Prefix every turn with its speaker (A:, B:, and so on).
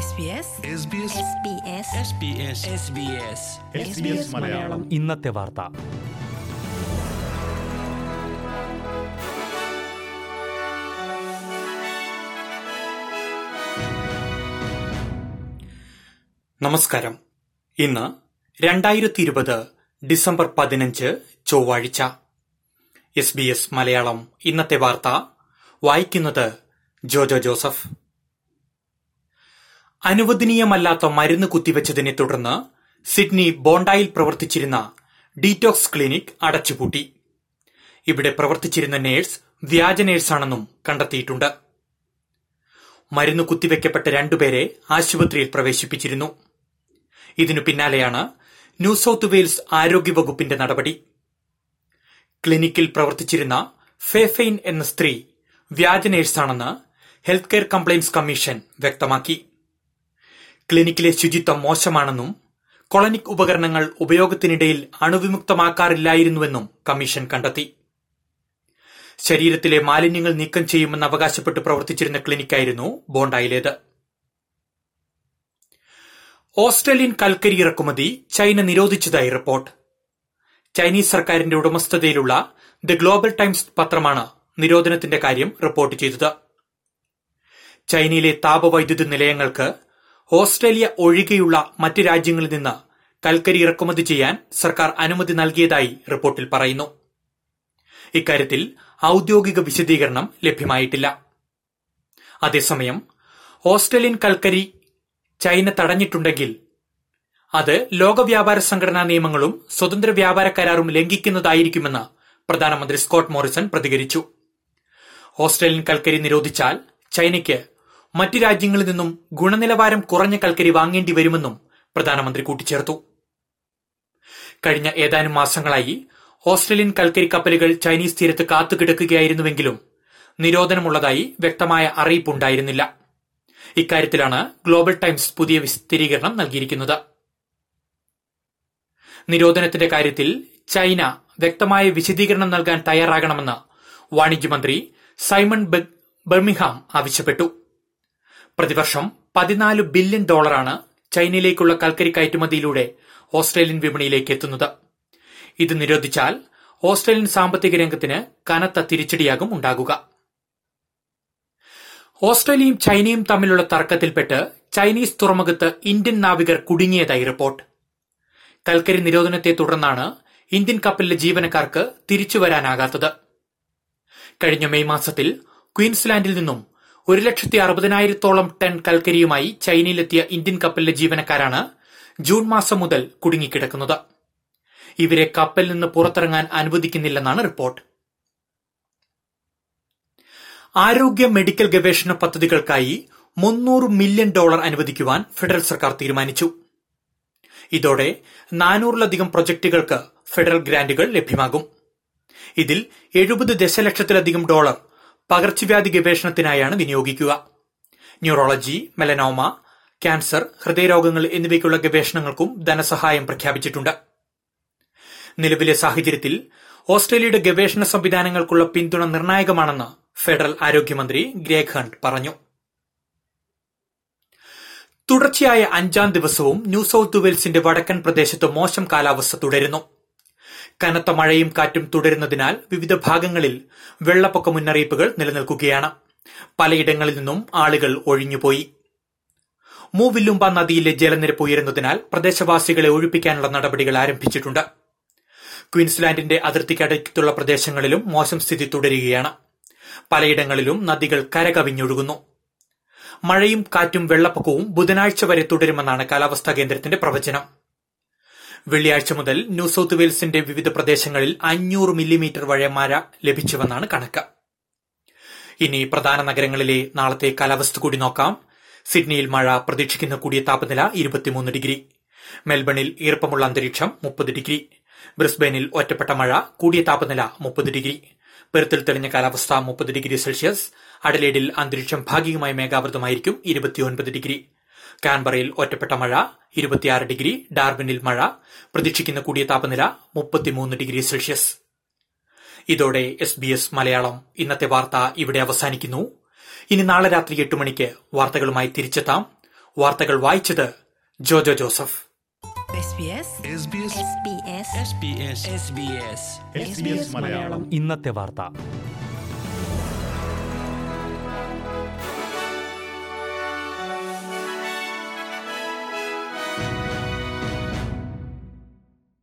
A: SBS
B: Malayalam
C: ഇന്നത്തെ വാർത്ത നമസ്കാരം ഇന്ന് രണ്ടായിരത്തി ഇരുപത് ഡിസംബർ പതിനഞ്ച് ചൊവ്വാഴ്ച എസ് ബി എസ് മലയാളം ഇന്നത്തെ വാർത്ത വായിക്കുന്നത് ജോജോ ജോസഫ് അനുവദനീയമല്ലാത്ത മരുന്ന് കുത്തിവെച്ചതിനെ തുടർന്ന് സിഡ്നി ബോണ്ടായിൽ പ്രവർത്തിച്ചിരുന്ന ഡീറ്റോക്സ് ക്ലിനിക് അടച്ചുപൂട്ടി ഇവിടെ പ്രവർത്തിച്ചിരുന്ന നേഴ്സ് വ്യാജ നേഴ്സാണെന്നും കണ്ടെത്തിയിട്ടുണ്ട് മരുന്ന് കുത്തിവെക്കപ്പെട്ട രണ്ടുപേരെ ആശുപത്രിയിൽ പ്രവേശിപ്പിച്ചിരുന്നു ഇതിനു പിന്നാലെയാണ് ന്യൂ സൌത്ത് വെയിൽസ് ആരോഗ്യവകുപ്പിന്റെ നടപടി ക്ലിനിക്കിൽ പ്രവർത്തിച്ചിരുന്ന ഫേഫെയിൻ എന്ന സ്ത്രീ വ്യാജ നേഴ്സാണെന്ന് ഹെൽത്ത് കെയർ കംപ്ലയിൻസ് കമ്മീഷൻ വ്യക്തമാക്കി ക്ലിനിക്കിലെ ശുചിത്വം മോശമാണെന്നും കൊളനിക് ഉപകരണങ്ങൾ ഉപയോഗത്തിനിടയിൽ അണുവിമുക്തമാക്കാറില്ലായിരുന്നുവെന്നും കമ്മീഷൻ കണ്ടെത്തി ശരീരത്തിലെ മാലിന്യങ്ങൾ നീക്കം ചെയ്യുമെന്ന് അവകാശപ്പെട്ട് പ്രവർത്തിച്ചിരുന്ന ക്ലിനിക്കായിരുന്നു ബോണ്ടായിലേത് ഓസ്ട്രേലിയൻ കൽക്കരി ഇറക്കുമതി ചൈന നിരോധിച്ചതായി റിപ്പോർട്ട് ചൈനീസ് സർക്കാരിന്റെ ഉടമസ്ഥതയിലുള്ള ദി ഗ്ലോബൽ ടൈംസ് പത്രമാണ് നിരോധനത്തിന്റെ കാര്യം റിപ്പോർട്ട് ചെയ്തത് ചൈനയിലെ താപവൈദ്യുത നിലയങ്ങൾക്ക് ഓസ്ട്രേലിയ ഒഴികെയുള്ള മറ്റ് രാജ്യങ്ങളിൽ നിന്ന് കൽക്കരി ഇറക്കുമതി ചെയ്യാൻ സർക്കാർ അനുമതി നൽകിയതായി റിപ്പോർട്ടിൽ പറയുന്നു ഇക്കാര്യത്തിൽ ഔദ്യോഗിക വിശദീകരണം ലഭ്യമായിട്ടില്ല അതേസമയം ഓസ്ട്രേലിയൻ കൽക്കരി ചൈന തടഞ്ഞിട്ടുണ്ടെങ്കിൽ അത് ലോക വ്യാപാര സംഘടനാ നിയമങ്ങളും സ്വതന്ത്ര വ്യാപാര കരാറും ലംഘിക്കുന്നതായിരിക്കുമെന്ന് പ്രധാനമന്ത്രി സ്കോട്ട് മോറിസൺ പ്രതികരിച്ചു ഓസ്ട്രേലിയൻ കൽക്കരി നിരോധിച്ചാൽ ചൈനയ്ക്ക് മറ്റ് രാജ്യങ്ങളിൽ നിന്നും ഗുണനിലവാരം കുറഞ്ഞ കൽക്കരി വാങ്ങേണ്ടി വരുമെന്നും പ്രധാനമന്ത്രി കൂട്ടിച്ചേർത്തു കഴിഞ്ഞ ഏതാനും മാസങ്ങളായി ഓസ്ട്രേലിയൻ കൽക്കരി കപ്പലുകൾ ചൈനീസ് തീരത്ത് കാത്തുകിടക്കുകയായിരുന്നുവെങ്കിലും നിരോധനമുള്ളതായി വ്യക്തമായ അറിയിപ്പുണ്ടായിരുന്നില്ല ഇക്കാര്യത്തിലാണ് ഗ്ലോബൽ ടൈംസ് പുതിയ സ്ഥിരീകരണം നൽകിയിരിക്കുന്നത് നിരോധനത്തിന്റെ കാര്യത്തിൽ ചൈന വ്യക്തമായ വിശദീകരണം നൽകാൻ തയ്യാറാകണമെന്ന് വാണിജ്യമന്ത്രി സൈമൺ ബെർമിഹാം ആവശ്യപ്പെട്ടു പ്രതിവർഷം പതിനാല് ബില്യൺ ഡോളറാണ് ചൈനയിലേക്കുള്ള കൽക്കരി കയറ്റുമതിയിലൂടെ ഓസ്ട്രേലിയൻ വിപണിയിലേക്ക് എത്തുന്നത് ഇത് നിരോധിച്ചാൽ ഓസ്ട്രേലിയൻ സാമ്പത്തിക രംഗത്തിന് കനത്ത തിരിച്ചടിയാകും ഉണ്ടാകുക ഓസ്ട്രേലിയയും ചൈനയും തമ്മിലുള്ള തർക്കത്തിൽപ്പെട്ട് ചൈനീസ് തുറമുഖത്ത് ഇന്ത്യൻ നാവികർ കുടുങ്ങിയതായി റിപ്പോർട്ട് കൽക്കരി നിരോധനത്തെ തുടർന്നാണ് ഇന്ത്യൻ കപ്പലിലെ ജീവനക്കാർക്ക് തിരിച്ചുവരാനാകാത്തത് കഴിഞ്ഞ മെയ് മാസത്തിൽ ക്വീൻസ്ലാൻഡിൽ നിന്നും ഒരു ലക്ഷത്തി അറുപതിനായിരത്തോളം ടൺ കൽക്കരിയുമായി ചൈനയിലെത്തിയ ഇന്ത്യൻ കപ്പലിലെ ജീവനക്കാരാണ് ജൂൺ മാസം മുതൽ കുടുങ്ങിക്കിടക്കുന്നത് ഇവരെ കപ്പലിൽ നിന്ന് പുറത്തിറങ്ങാൻ അനുവദിക്കുന്നില്ലെന്നാണ് റിപ്പോർട്ട് ആരോഗ്യ മെഡിക്കൽ ഗവേഷണ പദ്ധതികൾക്കായി മുന്നൂറ് മില്യൺ ഡോളർ അനുവദിക്കുവാൻ ഫെഡറൽ സർക്കാർ തീരുമാനിച്ചു ഇതോടെ നാനൂറിലധികം പ്രൊജക്ടുകൾക്ക് ഫെഡറൽ ഗ്രാന്റുകൾ ലഭ്യമാകും ഇതിൽ എഴുപത് ദശലക്ഷത്തിലധികം ഡോളർ പകർച്ചവ്യാധി ഗവേഷണത്തിനായാണ് വിനിയോഗിക്കുക ന്യൂറോളജി മെലനോമ ക്യാൻസർ ഹൃദയരോഗങ്ങൾ എന്നിവയ്ക്കുള്ള ഗവേഷണങ്ങൾക്കും ധനസഹായം പ്രഖ്യാപിച്ചിട്ടുണ്ട് നിലവിലെ സാഹചര്യത്തിൽ ഓസ്ട്രേലിയയുടെ ഗവേഷണ സംവിധാനങ്ങൾക്കുള്ള പിന്തുണ നിർണായകമാണെന്ന് ഫെഡറൽ ആരോഗ്യമന്ത്രി ഗ്രേഗ് ഹണ്ട് പറഞ്ഞു തുടർച്ചയായ അഞ്ചാം ദിവസവും ന്യൂ സൌത്ത് വെയിൽസിന്റെ വടക്കൻ പ്രദേശത്ത് മോശം കാലാവസ്ഥ തുടരുന്നു കനത്ത മഴയും കാറ്റും തുടരുന്നതിനാൽ വിവിധ ഭാഗങ്ങളിൽ വെള്ളപ്പൊക്ക മുന്നറിയിപ്പുകൾ നിലനിൽക്കുകയാണ് പലയിടങ്ങളിൽ നിന്നും ആളുകൾ ഒഴിഞ്ഞുപോയി മൂവില്ലുമ്പ നദിയിലെ ജലനിരപ്പ് ഉയരുന്നതിനാൽ പ്രദേശവാസികളെ ഒഴിപ്പിക്കാനുള്ള നടപടികൾ ആരംഭിച്ചിട്ടുണ്ട് ക്വീൻസ്ലാൻഡിന്റെ അതിർത്തിക്കടുത്തുള്ള പ്രദേശങ്ങളിലും മോശം സ്ഥിതി തുടരുകയാണ് പലയിടങ്ങളിലും നദികൾ കരകവിഞ്ഞൊഴുകുന്നു മഴയും കാറ്റും വെള്ളപ്പൊക്കവും ബുധനാഴ്ച വരെ തുടരുമെന്നാണ് കാലാവസ്ഥാ കേന്ദ്രത്തിന്റെ പ്രവചനം വെള്ളിയാഴ്ച മുതൽ ന്യൂ സൌത്ത് വെയിൽസിന്റെ വിവിധ പ്രദേശങ്ങളിൽ അഞ്ഞൂറ് മില്ലിമീറ്റർ വരെ മഴ ലഭിച്ചുവെന്നാണ് കണക്ക് ഇനി പ്രധാന നഗരങ്ങളിലെ നാളത്തെ കാലാവസ്ഥ കൂടി നോക്കാം സിഡ്നിയിൽ മഴ പ്രതീക്ഷിക്കുന്ന കൂടിയ താപനില ഇരുപത്തിമൂന്ന് ഡിഗ്രി മെൽബണിൽ ഈർപ്പമുള്ള അന്തരീക്ഷം മുപ്പത് ഡിഗ്രി ബ്രിസ്ബെയിനിൽ ഒറ്റപ്പെട്ട മഴ കൂടിയ താപനില മുപ്പത് ഡിഗ്രി പെർത്തിൽ തെളിഞ്ഞ കാലാവസ്ഥ മുപ്പത് ഡിഗ്രി സെൽഷ്യസ് അഡലേഡിൽ അന്തരീക്ഷം ഭാഗികമായി മേഘാവൃതമായിരിക്കും ഇരുപത്തിയൊൻപത് ഡിഗ്രി കാൻബറയിൽ ഒറ്റപ്പെട്ട മഴ ഇരുപത്തിയാറ് ഡിഗ്രി ഡാർബിനിൽ മഴ പ്രതീക്ഷിക്കുന്ന കൂടിയ താപനില മുപ്പത്തിമൂന്ന് ഡിഗ്രി സെൽഷ്യസ് ഇതോടെ എസ് ബി എസ് മലയാളം ഇന്നത്തെ വാർത്ത ഇവിടെ അവസാനിക്കുന്നു ഇനി നാളെ രാത്രി എട്ട് മണിക്ക് വാർത്തകളുമായി തിരിച്ചെത്താം വാർത്തകൾ വായിച്ചത് Jojo Joseph
A: SBS
B: SBS
A: SBS
B: SBS
D: SBS Malayalam
E: ഇന്നത്തെ വാർത്ത